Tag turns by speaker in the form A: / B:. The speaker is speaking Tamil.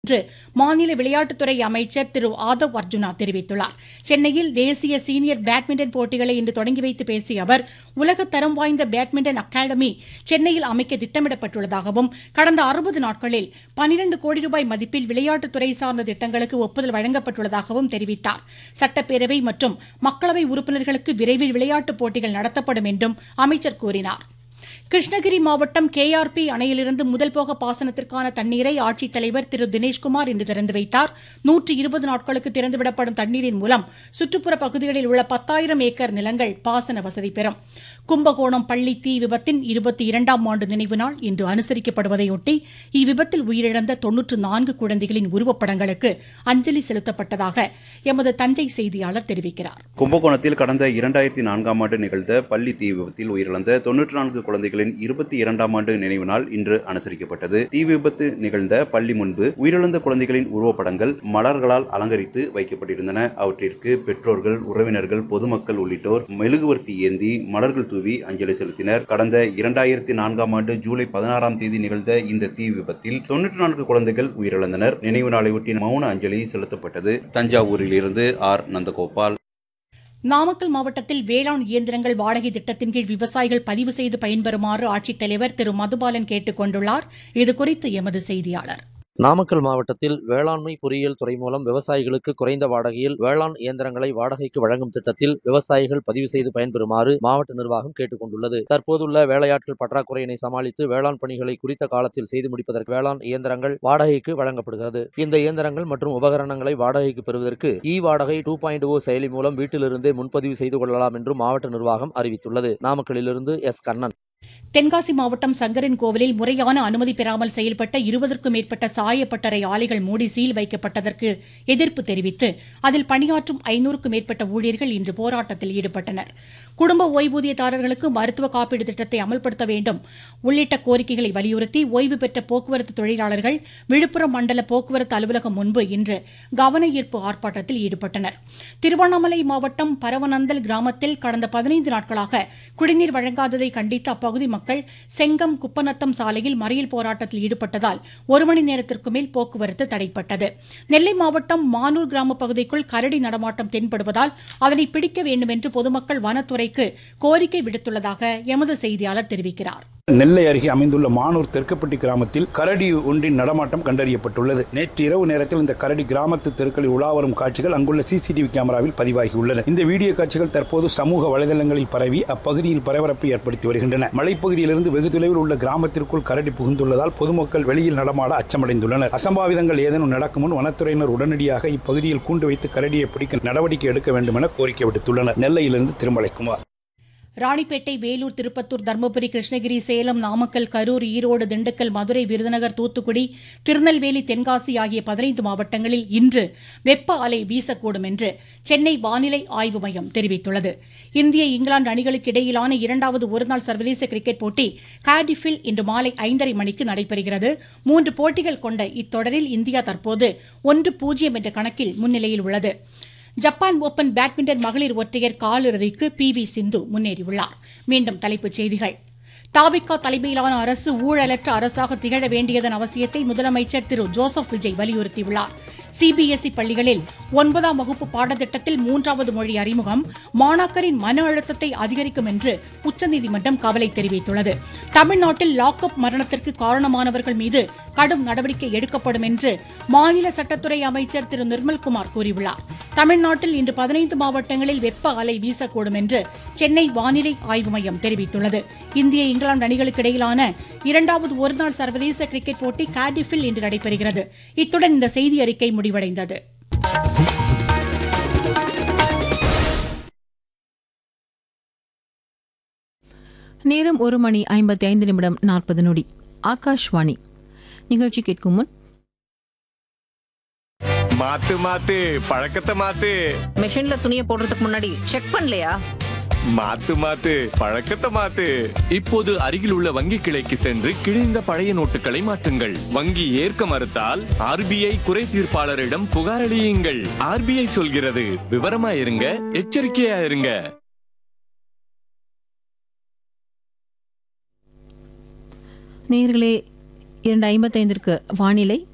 A: என்று மாநில விளையாட்டுத்துறை அமைச்சர் திரு ஆதவ் அர்ஜுனா தெரிவித்துள்ளார் சென்னையில் தேசிய சீனியர் பேட்மிண்டன் போட்டிகளை இன்று தொடங்கி வைத்து பேசிய அவர் உலக தரம் வாய்ந்த பேட்மிண்டன் அகாடமி சென்னையில் அமைக்க திட்டமிடப்பட்டுள்ளதாகவும் கடந்த அறுபது நாட்களில் பனிரண்டு கோடி ரூபாய் மதிப்பில் விளையாட்டுத்துறை சார்ந்த திட்டங்களுக்கு ஒப்புதல் வழங்கப்பட்டுள்ளதாகவும் தெரிவித்தார் சட்டப்பேரவை மற்றும் மக்களவை உறுப்பினர்களுக்கு விரைவில் விளையாட்டுப் போட்டிகள் நடத்தப்படும் என்றும் அமைச்சர் கூறினார் கிருஷ்ணகிரி மாவட்டம் கேஆர்பி அணையிலிருந்து முதல் போக பாசனத்திற்கான தண்ணீரை ஆட்சித்தலைவர் திரு தினேஷ்குமார் இன்று திறந்து வைத்தார் நூற்று இருபது நாட்களுக்கு திறந்துவிடப்படும் தண்ணீரின் மூலம் சுற்றுப்புற பகுதிகளில் உள்ள பத்தாயிரம் ஏக்கர் நிலங்கள் பாசன வசதி பெறும் கும்பகோணம் பள்ளி தீ விபத்தின் இருபத்தி இரண்டாம் ஆண்டு நினைவு நாள் இன்று அனுசரிக்கப்படுவதையொட்டி இவ்விபத்தில் உயிரிழந்த தொன்னூற்று நான்கு குழந்தைகளின் உருவப்படங்களுக்கு அஞ்சலி செலுத்தப்பட்டதாக எமது தஞ்சை செய்தியாளர் தெரிவிக்கிறார்
B: கும்பகோணத்தில் கடந்த இரண்டாயிரத்தி நான்காம் ஆண்டு நிகழ்ந்த பள்ளி தீ விபத்தில் உயிரிழந்த தொன்னூற்று நான்கு குழந்தைகளின் இருபத்தி இரண்டாம் ஆண்டு நினைவு நாள் இன்று அனுசரிக்கப்பட்டது தீ விபத்து நிகழ்ந்த பள்ளி முன்பு உயிரிழந்த குழந்தைகளின் உருவப்படங்கள் மலர்களால் அலங்கரித்து வைக்கப்பட்டிருந்தன அவற்றிற்கு பெற்றோர்கள் உறவினர்கள் பொதுமக்கள் உள்ளிட்டோர் மெழுகுவர்த்தி ஏந்தி மலர்கள் தூவி அஞ்சலி செலுத்தினர் கடந்த இரண்டாயிரத்தி நான்காம் ஆண்டு ஜூலை பதினாறாம் தேதி நிகழ்ந்த இந்த தீ விபத்தில் தொன்னூற்று நான்கு குழந்தைகள் உயிரிழந்தனர் நினைவு நாளையொட்டி மௌன அஞ்சலி செலுத்தப்பட்டது தஞ்சாவூரில் இருந்து ஆர் நந்தகோபால்
A: நாமக்கல் மாவட்டத்தில் வேளாண் இயந்திரங்கள் வாடகை திட்டத்தின் கீழ் விவசாயிகள் பதிவு செய்து பயன்பெறுமாறு ஆட்சித்தலைவர் திரு மதுபாலன் கேட்டுக் கொண்டுள்ளார் இதுகுறித்து எமது செய்தியாளர்
C: நாமக்கல் மாவட்டத்தில் வேளாண்மை பொறியியல் துறை மூலம் விவசாயிகளுக்கு குறைந்த வாடகையில் வேளாண் இயந்திரங்களை வாடகைக்கு வழங்கும் திட்டத்தில் விவசாயிகள் பதிவு செய்து பயன்பெறுமாறு மாவட்ட நிர்வாகம் கேட்டுக் கொண்டுள்ளது தற்போதுள்ள வேலையாட்கள் பற்றாக்குறையினை சமாளித்து வேளாண் பணிகளை குறித்த காலத்தில் செய்து முடிப்பதற்கு வேளாண் இயந்திரங்கள் வாடகைக்கு வழங்கப்படுகிறது இந்த இயந்திரங்கள் மற்றும் உபகரணங்களை வாடகைக்கு பெறுவதற்கு இ வாடகை டூ பாயிண்ட் ஓ செயலி மூலம் வீட்டிலிருந்தே முன்பதிவு செய்து கொள்ளலாம் என்றும் மாவட்ட நிர்வாகம் அறிவித்துள்ளது நாமக்கலிலிருந்து எஸ் கண்ணன்
A: தென்காசி மாவட்டம் சங்கரன் கோவிலில் முறையான அனுமதி பெறாமல் செயல்பட்ட இருபதற்கும் மேற்பட்ட சாயப்பட்டறை ஆலைகள் மூடி சீல் வைக்கப்பட்டதற்கு எதிர்ப்பு தெரிவித்து அதில் பணியாற்றும் ஐநூறுக்கும் மேற்பட்ட ஊழியர்கள் இன்று போராட்டத்தில் ஈடுபட்டனர் குடும்ப ஓய்வூதியதாரர்களுக்கு மருத்துவ காப்பீடு திட்டத்தை அமல்படுத்த வேண்டும் உள்ளிட்ட கோரிக்கைகளை வலியுறுத்தி ஓய்வு பெற்ற போக்குவரத்து தொழிலாளர்கள் விழுப்புரம் மண்டல போக்குவரத்து அலுவலகம் முன்பு இன்று கவன ஈர்ப்பு ஆர்ப்பாட்டத்தில் ஈடுபட்டனர் திருவண்ணாமலை மாவட்டம் பரவனந்தல் கிராமத்தில் கடந்த பதினைந்து நாட்களாக குடிநீர் வழங்காததை கண்டித்து அப்பகுதி மக்கள் செங்கம் குப்பநத்தம் சாலையில் மறியல் போராட்டத்தில் ஈடுபட்டதால் ஒரு மணி நேரத்திற்கு மேல் போக்குவரத்து தடைப்பட்டது நெல்லை மாவட்டம் மானூர் கிராம பகுதிக்குள் கரடி நடமாட்டம் தென்படுவதால் அதனை பிடிக்க வேண்டும் என்று பொதுமக்கள் வனத்துறைக்கு கோரிக்கை விடுத்துள்ளதாக எமது செய்தியாளர் தெரிவிக்கிறார்
D: நெல்லை அருகே அமைந்துள்ள மானூர் தெற்குப்பட்டி கிராமத்தில் கரடி ஒன்றின் நடமாட்டம் கண்டறியப்பட்டுள்ளது நேற்று இரவு நேரத்தில் இந்த கரடி கிராமத்து தெருக்களில் உலா வரும் காட்சிகள் அங்குள்ள சிசிடிவி கேமராவில் பதிவாகியுள்ளன இந்த வீடியோ காட்சிகள் தற்போது சமூக வலைதளங்களில் பரவி அப்பகுதியில் பரபரப்பை ஏற்படுத்தி வருகின்றன மலைப்பகுதியிலிருந்து வெகு தொலைவில் உள்ள கிராமத்திற்குள் கரடி புகுந்துள்ளதால் பொதுமக்கள் வெளியில் நடமாட அச்சமடைந்துள்ளனர் அசம்பாவிதங்கள் ஏதேனும் நடக்கும் முன் வனத்துறையினர் உடனடியாக இப்பகுதியில் கூண்டு வைத்து கரடியை பிடிக்க நடவடிக்கை எடுக்க வேண்டும் என கோரிக்கை விடுத்துள்ளனர் நெல்லையிலிருந்து திருமலைக்குமார்
A: ராணிப்பேட்டை வேலூர் திருப்பத்தூர் தருமபுரி கிருஷ்ணகிரி சேலம் நாமக்கல் கரூர் ஈரோடு திண்டுக்கல் மதுரை விருதுநகர் தூத்துக்குடி திருநெல்வேலி தென்காசி ஆகிய பதினைந்து மாவட்டங்களில் இன்று வெப்ப அலை வீசக்கூடும் என்று சென்னை வானிலை ஆய்வு மையம் தெரிவித்துள்ளது இந்திய இங்கிலாந்து அணிகளுக்கு இடையிலான இரண்டாவது ஒருநாள் சர்வதேச கிரிக்கெட் போட்டி கார்டிஃபில் இன்று மாலை ஐந்தரை மணிக்கு நடைபெறுகிறது மூன்று போட்டிகள் கொண்ட இத்தொடரில் இந்தியா தற்போது ஒன்று பூஜ்ஜியம் என்ற கணக்கில் முன்னிலையில் உள்ளது ஜப்பான் ஓபன் பேட்மிண்டன் மகளிர் ஒற்றையர் காலிறுதிக்கு பி வி சிந்து முன்னேறியுள்ளார் மீண்டும் தலைப்புச் செய்திகள் தாவிக்கா தலைமையிலான அரசு ஊழலற்ற அரசாக திகழ வேண்டியதன் அவசியத்தை முதலமைச்சர் திரு ஜோசப் விஜய் வலியுறுத்தியுள்ளார் சிபிஎஸ்இ பள்ளிகளில் ஒன்பதாம் வகுப்பு பாடத்திட்டத்தில் மூன்றாவது மொழி அறிமுகம் மாணாக்கரின் மன அழுத்தத்தை அதிகரிக்கும் என்று உச்சநீதிமன்றம் கவலை தெரிவித்துள்ளது தமிழ்நாட்டில் லாக்அப் மரணத்திற்கு காரணமானவர்கள் மீது கடும் நடவடிக்கை எடுக்கப்படும் என்று மாநில சட்டத்துறை அமைச்சர் திரு நிர்மல்குமார் கூறியுள்ளார் தமிழ்நாட்டில் இன்று பதினைந்து மாவட்டங்களில் வெப்ப அலை வீசக்கூடும் என்று சென்னை வானிலை ஆய்வு மையம் தெரிவித்துள்ளது இந்திய இங்கிலாந்து அணிகளுக்கு இடையிலான இரண்டாவது ஒருநாள் சர்வதேச கிரிக்கெட் போட்டி கார்டிஃபில் இன்று நடைபெறுகிறது இத்துடன் இந்த செய்தி அறிக்கை முடிவடைந்தது
E: நேரம் ஒரு மணி ஐம்பத்தி ஐந்து நிமிடம் நாற்பது நொடி ஆகாஷ்வாணி நிகழ்ச்சி கேட்கும் முன்
F: மாத்து மாத்து பழக்கத்தை மாத்து
G: மிஷின்ல துணியை போடுறதுக்கு முன்னாடி செக் பண்ணலையா
F: மாத்து மாத்து பழக்கத்தை மாத்து இப்போது அருகில் உள்ள வங்கி கிளைக்கு சென்று கிழிந்த பழைய நோட்டுகளை மாற்றுங்கள் வங்கி ஏற்க மறுத்தால் ஆர்பிஐ குறை தீர்ப்பாளரிடம் புகாரளியுங்கள் ஆர்பிஐ சொல்கிறது விவரமா இருங்க எச்சரிக்கையா இருங்க
E: நேயர்களே இரண்டு ஐம்பத்தைந்திற்கு வானிலை